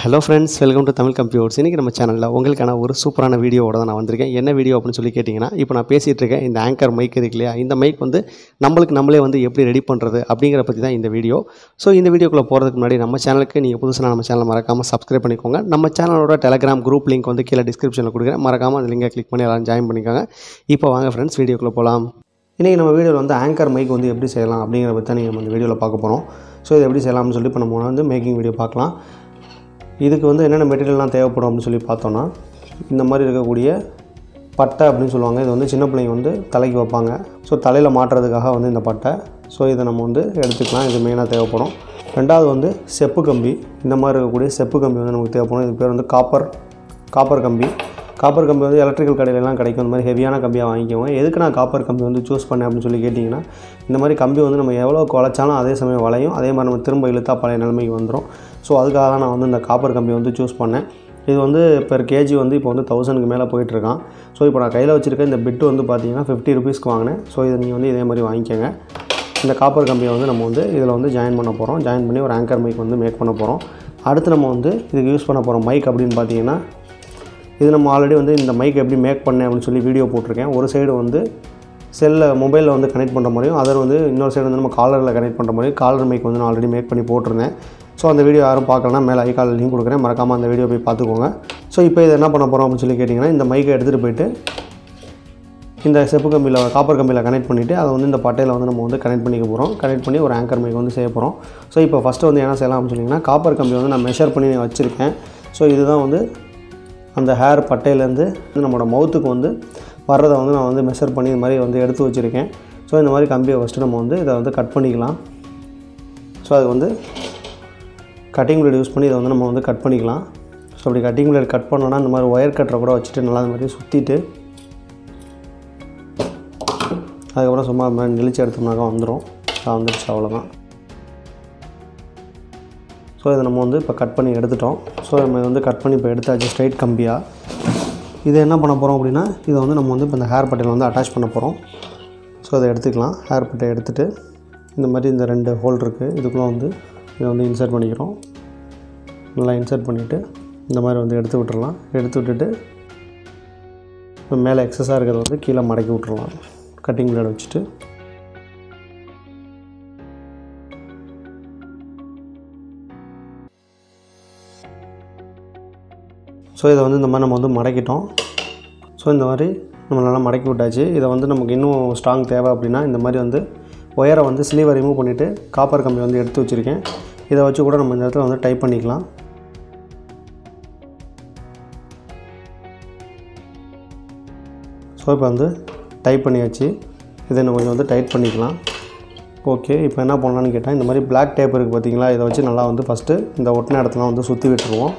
hello friends welcome to Tamil computers இன்றைக்கி நம்ம சேனலில் உங்களுக்கான ஒரு சூப்பரான வீடியோவோட தான் நான் வந்திருக்கேன் என்ன வீடியோ அப்படின்னு சொல்லி கேட்டிங்கன்னா இப்போ நான் பேசிகிட்டு இருக்கேன் இந்த ஆங்கர் மைக் இருக்கு இல்லையா இந்த மைக் வந்து நம்மளுக்கு நம்மளே வந்து எப்படி ரெடி பண்ணுறது அப்படிங்கிற பற்றி தான் இந்த வீடியோ ஸோ இந்த வீடியோக்குள்ளே போகிறதுக்கு முன்னாடி நம்ம சேனலுக்கு நீங்கள் புதுசாக நம்ம சேனல் மறக்காமல் சப்ஸ்கிரைப் பண்ணிக்கோங்க நம்ம சேனலோட டெலகிராம் குரூப் லிங்க் வந்து கீழே டிஸ்கிரிப்ஷனில் கொடுக்குறேன் மறக்காமல் அந்த லிங்கை கிளிக் பண்ணி எல்லாரும் ஜாயின் பண்ணிக்கோங்க இப்போ வாங்க ஃப்ரெண்ட்ஸ் வீடியோக்குள்ளே போகலாம் இன்றைக்கி நம்ம வீடியோவில் வந்து ஆங்கர் மைக் வந்து எப்படி செய்யலாம் அப்படிங்கிற பற்றி தான் நீங்கள் நம்ம இந்த வீடியோவில் பார்க்க போகிறோம் ஸோ இது எப்படி செய்யலாம்னு சொல்லி இப்போ நம்ம வந்து மேக்கிங் வீடியோ பார்க்கலாம் இதுக்கு வந்து என்னென்ன மெட்டீரியல்லாம் தேவைப்படும் அப்படின்னு சொல்லி பார்த்தோன்னா இந்த மாதிரி இருக்கக்கூடிய பட்டை அப்படின்னு சொல்லுவாங்க இது வந்து சின்ன பிள்ளைங்க வந்து தலைக்கு வைப்பாங்க ஸோ தலையில் மாட்டுறதுக்காக வந்து இந்த பட்டை ஸோ இதை நம்ம வந்து எடுத்துக்கலாம் இது மெயினாக தேவைப்படும் ரெண்டாவது வந்து செப்பு கம்பி இந்த மாதிரி இருக்கக்கூடிய செப்பு கம்பி வந்து நமக்கு தேவைப்படும் இது பேர் வந்து காப்பர் காப்பர் கம்பி காப்பர் கம்பி வந்து எலக்ட்ரிக்கல் கடையிலலாம் கிடைக்கும் இந்த மாதிரி ஹெவியான கம்பியாக வாங்கிக்கோங்க எதுக்கு நான் காப்பர் கம்பி வந்து சூஸ் பண்ணேன் அப்படின்னு சொல்லி கேட்டிங்கன்னா இந்த மாதிரி கம்பி வந்து நம்ம எவ்வளோ குலைச்சாலும் அதே சமயம் வளையும் அதே மாதிரி நம்ம திரும்ப இழுத்தா பழைய நிலைமைக்கு வந்துடும் ஸோ அதுக்காக தான் நான் வந்து இந்த காப்பர் கம்பி வந்து சூஸ் பண்ணேன் இது வந்து பெர் கேஜி வந்து இப்போ வந்து தௌசண்ட்க்கு மேலே போயிட்டுருக்கான் ஸோ இப்போ நான் கையில் வச்சுருக்க இந்த பிட்டு வந்து பார்த்தீங்கன்னா ஃபிஃப்டி ருபீஸ்க்கு வாங்கினேன் ஸோ இதை நீங்கள் வந்து இதே மாதிரி வாங்கிக்கோங்க இந்த காப்பர் கம்பியை வந்து நம்ம வந்து இதில் வந்து ஜாயின் பண்ண போகிறோம் ஜாயின் பண்ணி ஒரு ஆங்கர் மைக் வந்து மேக் பண்ண போகிறோம் அடுத்து நம்ம வந்து இதுக்கு யூஸ் பண்ண போகிறோம் மைக் அப்படின்னு பார்த்தீங்கன்னா இது நம்ம ஆல்ரெடி வந்து இந்த மைக் எப்படி மேக் பண்ணேன் அப்படின்னு சொல்லி வீடியோ போட்டிருக்கேன் ஒரு சைடு வந்து செல்லில் மொபைலில் வந்து கனெக்ட் பண்ணுற மாதிரியும் அதர் வந்து இன்னொரு சைடு வந்து நம்ம காலரில் கனெக்ட் பண்ணுற மாதிரியும் காலர் மைக் வந்து நான் ஆல்ரெடி மேக் பண்ணி போட்டிருந்தேன் ஸோ அந்த வீடியோ யாரும் பார்க்கலனா மேலே ஐ கால் லிங்க் கொடுக்குறேன் மறக்காமல் அந்த வீடியோ போய் பார்த்துக்கோங்க ஸோ இப்போ இதை என்ன பண்ண போகிறோம் அப்படின்னு சொல்லி கேட்டிங்கன்னா இந்த மைக்கை எடுத்துகிட்டு போயிட்டு இந்த செப்பு கம்பியில் காப்பர் கம்பியில் கனெக்ட் பண்ணிவிட்டு அதை வந்து இந்த பட்டையில் வந்து நம்ம வந்து கனெக்ட் பண்ணிக்க போகிறோம் கனெக்ட் பண்ணி ஒரு ஆங்கர் மைக் வந்து செய்ய போகிறோம் ஸோ இப்போ ஃபஸ்ட்டு வந்து என்ன செய்யலாம் அப்படின்னு சொன்னிங்கன்னா காப்பர் கம்பி வந்து நான் மெஷர் பண்ணி வச்சுருக்கேன் ஸோ இதுதான் வந்து அந்த ஹேர் பட்டையிலேருந்து நம்மளோட மவுத்துக்கு வந்து வர்றதை வந்து நான் வந்து மெஷர் பண்ணி இந்த மாதிரி வந்து எடுத்து வச்சுருக்கேன் ஸோ இந்த மாதிரி கம்பியை ஃபஸ்ட்டு நம்ம வந்து இதை வந்து கட் பண்ணிக்கலாம் ஸோ அது வந்து கட்டிங் பிளேட் யூஸ் பண்ணி இதை வந்து நம்ம வந்து கட் பண்ணிக்கலாம் ஸோ அப்படி கட்டிங் பிளேட் கட் பண்ணோன்னா இந்த மாதிரி ஒயர் கட்டரை கூட வச்சுட்டு நல்லா இந்த மாதிரி சுற்றிட்டு அதுக்கப்புறம் சும்மா இந்த மாதிரி நெளிச்சு எடுத்தோம்னாக்கா வந்துடும் வந்துடுச்சு அவ்வளோதான் ஸோ இதை நம்ம வந்து இப்போ கட் பண்ணி எடுத்துட்டோம் ஸோ நம்ம வந்து கட் பண்ணி இப்போ எடுத்தாச்சு ஸ்ட்ரைட் கம்பியாக இதை என்ன பண்ண போகிறோம் அப்படின்னா இதை வந்து நம்ம வந்து இப்போ இந்த ஹேர் பட்டையில் வந்து அட்டாச் பண்ண போகிறோம் ஸோ அதை எடுத்துக்கலாம் ஹேர் பட்டை எடுத்துகிட்டு இந்த மாதிரி இந்த ரெண்டு ஹோல் இருக்குது இதுக்குள்ளே வந்து இதை வந்து இன்சர்ட் பண்ணிக்கிறோம் நல்லா இன்சர்ட் பண்ணிவிட்டு இந்த மாதிரி வந்து எடுத்து விட்டுறலாம் எடுத்து விட்டுட்டு இப்போ மேலே எக்ஸஸாக இருக்கிறத வந்து கீழே மடக்கி விட்டுறலாம் கட்டிங் பிளேட் வச்சுட்டு ஸோ இதை வந்து இந்த மாதிரி நம்ம வந்து மடக்கிட்டோம் ஸோ இந்த மாதிரி நம்ம நல்லா மடக்கி விட்டாச்சு இதை வந்து நமக்கு இன்னும் ஸ்ட்ராங் தேவை அப்படின்னா இந்த மாதிரி வந்து ஒயரை வந்து ஸ்லீவை ரிமூவ் பண்ணிவிட்டு காப்பர் கம்பி வந்து எடுத்து வச்சுருக்கேன் இதை வச்சு கூட நம்ம இந்த இடத்துல வந்து டைப் பண்ணிக்கலாம் ஸோ இப்போ வந்து டைப் பண்ணியாச்சு இதை இன்னும் கொஞ்சம் வந்து டைட் பண்ணிக்கலாம் ஓகே இப்போ என்ன பண்ணலான்னு கேட்டால் இந்த மாதிரி பிளாக் டேப் இருக்குது பார்த்தீங்களா இதை வச்சு நல்லா வந்து ஃபஸ்ட்டு இந்த ஒட்டின இடத்துல வந்து சுற்றி விட்டுருவோம்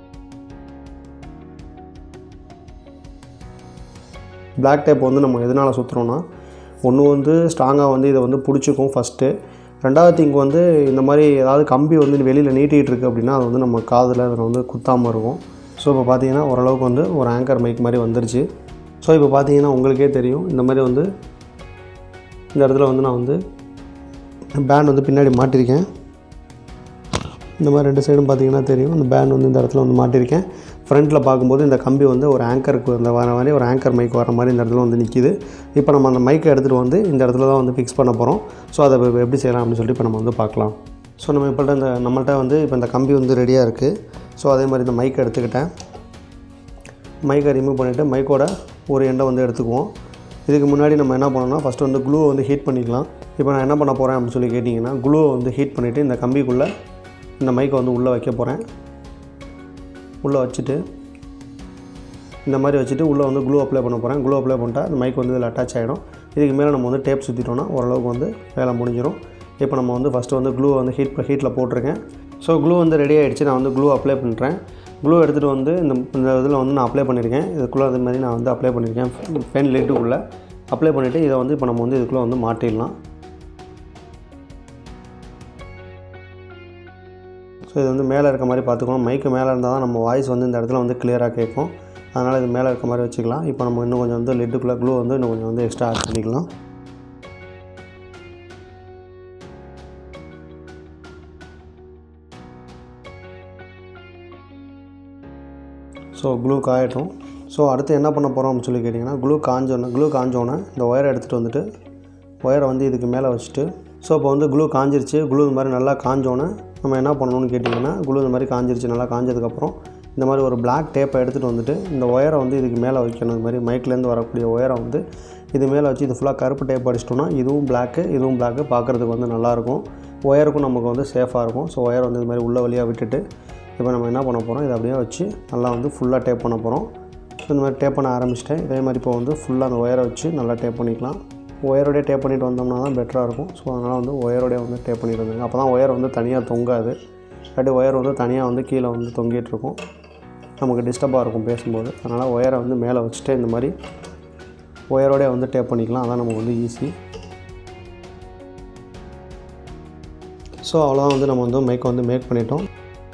பிளாக் டேப் வந்து நம்ம எதனால் சுற்றுறோன்னா ஒன்று வந்து ஸ்ட்ராங்காக வந்து இதை வந்து பிடிச்சிக்கும் ஃபஸ்ட்டு ரெண்டாவது திங்க் வந்து இந்த மாதிரி ஏதாவது கம்பி வந்து வெளியில் நீட்டிகிட்டு இருக்குது அப்படின்னா அது வந்து நம்ம காதில் அதில் வந்து குத்தாமல் இருக்கும் ஸோ இப்போ பார்த்தீங்கன்னா ஓரளவுக்கு வந்து ஒரு ஆங்கர் மைக் மாதிரி வந்துருச்சு ஸோ இப்போ பார்த்தீங்கன்னா உங்களுக்கே தெரியும் இந்த மாதிரி வந்து இந்த இடத்துல வந்து நான் வந்து பேண்ட் வந்து பின்னாடி மாட்டியிருக்கேன் இந்த மாதிரி ரெண்டு சைடும் பார்த்தீங்கன்னா தெரியும் இந்த பேண்ட் வந்து இந்த இடத்துல வந்து மாட்டியிருக்கேன் ஃப்ரண்ட்டில் பார்க்கும்போது இந்த கம்பி வந்து ஒரு ஆங்கருக்கு இந்த வர மாதிரி ஒரு ஆங்கர் மைக் வர மாதிரி இந்த இடத்துல வந்து நிற்கிது இப்போ நம்ம அந்த மைக்கை எடுத்துகிட்டு வந்து இந்த இடத்துல தான் வந்து ஃபிக்ஸ் பண்ண போகிறோம் ஸோ அதை இப்ப எப்படி செய்யலாம் அப்படின்னு சொல்லிட்டு இப்போ நம்ம வந்து பார்க்கலாம் ஸோ நம்ம இப்போ இந்த நம்மள்ட்ட வந்து இப்போ இந்த கம்பி வந்து ரெடியாக இருக்குது ஸோ அதே மாதிரி இந்த மைக்கை எடுத்துக்கிட்டேன் மைக்கை ரிமூவ் பண்ணிவிட்டு மைக்கோட ஒரு எண்டை வந்து எடுத்துக்குவோம் இதுக்கு முன்னாடி நம்ம என்ன பண்ணோம்னா ஃபஸ்ட்டு வந்து க்ளூவை வந்து ஹீட் பண்ணிக்கலாம் இப்போ நான் என்ன பண்ண போகிறேன் அப்படின்னு சொல்லி கேட்டிங்கன்னா க்ளூவை வந்து ஹீட் பண்ணிவிட்டு இந்த கம்பிக்குள்ளே இந்த மைக்கை வந்து உள்ளே வைக்க போகிறேன் உள்ளே வச்சுட்டு இந்த மாதிரி வச்சுட்டு உள்ளே வந்து க்ளூ அப்ளை பண்ண போகிறேன் க்ளூ அப்ளை பண்ணிட்டா இந்த மைக் வந்து இதில் அட்டாச் ஆகிடும் இதுக்கு மேலே நம்ம வந்து டேப் சுற்றிட்டோம்னா ஓரளவுக்கு வந்து வேலை முடிஞ்சிடும் இப்போ நம்ம வந்து ஃபஸ்ட்டு வந்து க்ளூ வந்து ஹீட் ஹீட்டில் போட்டிருக்கேன் ஸோ க்ளூ வந்து ரெடி ஆகிடுச்சு நான் வந்து க்ளூ அப்ளை பண்ணுறேன் க்ளூ எடுத்துகிட்டு வந்து இந்த இந்த இதில் வந்து நான் அப்ளை பண்ணியிருக்கேன் இதுக்குள்ளே அதே மாதிரி நான் வந்து அப்ளை பண்ணியிருக்கேன் பென் லிட்டுக்குள்ளே அப்ளை பண்ணிவிட்டு இதை வந்து இப்போ நம்ம வந்து இதுக்குள்ளே வந்து மாட்டிடலாம் ஸோ இது வந்து மேலே இருக்க மாதிரி பார்த்துக்கணும் மைக்கு மேலே இருந்தால் தான் நம்ம வாய்ஸ் வந்து இந்த இடத்துல வந்து கிளியராக கேட்கும் அதனால் இது மேலே இருக்க மாதிரி வச்சுக்கலாம் இப்போ நம்ம இன்னும் கொஞ்சம் வந்து லிட்டுக்குள்ளே க்ளூ வந்து இன்னும் கொஞ்சம் வந்து எக்ஸ்ட்ரா ஆட் பண்ணிக்கலாம் ஸோ க்ளூ காயட்டும் ஸோ அடுத்து என்ன பண்ண போகிறோம் அப்படின்னு சொல்லி கேட்டிங்கன்னா க்ளூ காஞ்சோன்னே க்ளூ காஞ்சோன்னே இந்த ஒயரை எடுத்துகிட்டு வந்துட்டு ஒயரை வந்து இதுக்கு மேலே வச்சுட்டு ஸோ இப்போ வந்து க்ளூ காஞ்சிருச்சு க்ளூ இந்த மாதிரி நல்லா காஞ்சோன்னே நம்ம என்ன பண்ணணும்னு கேட்டிங்கன்னா க்ளூ இந்த மாதிரி காஞ்சிருச்சு நல்லா காஞ்சதுக்கப்புறம் இந்த மாதிரி ஒரு பிளாக் டேப்பை எடுத்துகிட்டு வந்துட்டு இந்த ஒயரை வந்து இதுக்கு மேலே வைக்கணும் இந்த மாதிரி மைக்லேருந்து வரக்கூடிய ஒயரை வந்து இது மேலே வச்சு இது ஃபுல்லாக கருப்பு டேப் அடிச்சிட்டோம்னா இதுவும் பிளாக்கு இதுவும் பிளாக்கு பார்க்குறதுக்கு வந்து நல்லாயிருக்கும் ஒயருக்கும் நமக்கு வந்து சேஃபாக இருக்கும் ஸோ ஒயர் வந்து இது மாதிரி உள்ள வழியாக விட்டுட்டு இப்போ நம்ம என்ன பண்ண போகிறோம் இதை அப்படியே வச்சு நல்லா வந்து ஃபுல்லாக டேப் பண்ண போகிறோம் ஸோ இந்த மாதிரி டேப் பண்ண ஆரம்பிச்சிட்டேன் இதே மாதிரி இப்போ வந்து ஃபுல்லாக அந்த ஒயரை வச்சு நல்லா டேப் பண்ணிக்கலாம் ஒயரோடய டேப் பண்ணிட்டு வந்தோம்னா தான் பெட்டராக இருக்கும் ஸோ அதனால் வந்து ஒயரோடய வந்து டேப் பண்ணிட்டு வந்துங்க அப்போ தான் ஒயர் வந்து தனியாக தொங்காது இல்லாட்டி ஒயர் வந்து தனியாக வந்து கீழே வந்து தொங்கிட்டு இருக்கும் நமக்கு டிஸ்டர்பாக இருக்கும் பேசும்போது அதனால் ஒயரை வந்து மேலே வச்சுட்டு இந்த மாதிரி ஒயரோடய வந்து டேப் பண்ணிக்கலாம் அதான் நமக்கு வந்து ஈஸி ஸோ அவ்வளோதான் வந்து நம்ம வந்து மைக் வந்து மேக் பண்ணிட்டோம்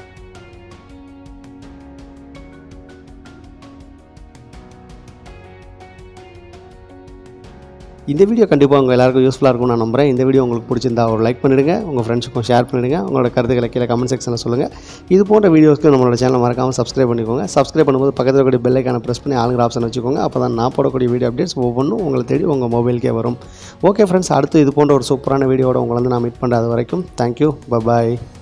இந்த வீடியோ கண்டிப்பாக உங்கள் எல்லாருக்கும் யூஸ்ஃபுல்லாக இருக்கும் நான் நம்புறேன் இந்த வீடியோ உங்களுக்கு பிடிச்சிருந்தா ஒரு லைக் பண்ணிடுங்க உங்கள் ஃப்ரெண்ட்ஸுக்கும் ஷேர் பண்ணிடுங்க உங்களோட கருத்துக்களை கீழே கமெண்ட் செக்ஷனில் சொல்லுங்கள் இது போன்ற வீடியோஸ்க்கு நம்மளோட சேனல் மறக்காமல் சப்ஸ்கிரைப் பண்ணிக்கோங்க சப்ஸ்கிரைப் பண்ணும்போது பக்கத்தில் இருக்கக்கூடிய பெல்லைக்கான ப்ரெஸ் பண்ணி ஆளுங்கிற ஆப்ஷன் வச்சுக்கோங்க அப்போ தான் நான் போடக்கூடிய வீடியோ அப்டேட்ஸ் ஒவ்வொன்றும் உங்களை தேடி உங்கள் மொபைலுக்கே வரும் ஓகே ஃப்ரெண்ட்ஸ் அடுத்து இது போன்ற ஒரு சூப்பரான வீடியோட உங்களை வந்து நான் மீட் பண்ணுறது வரைக்கும் தேங்க்யூ பபாய்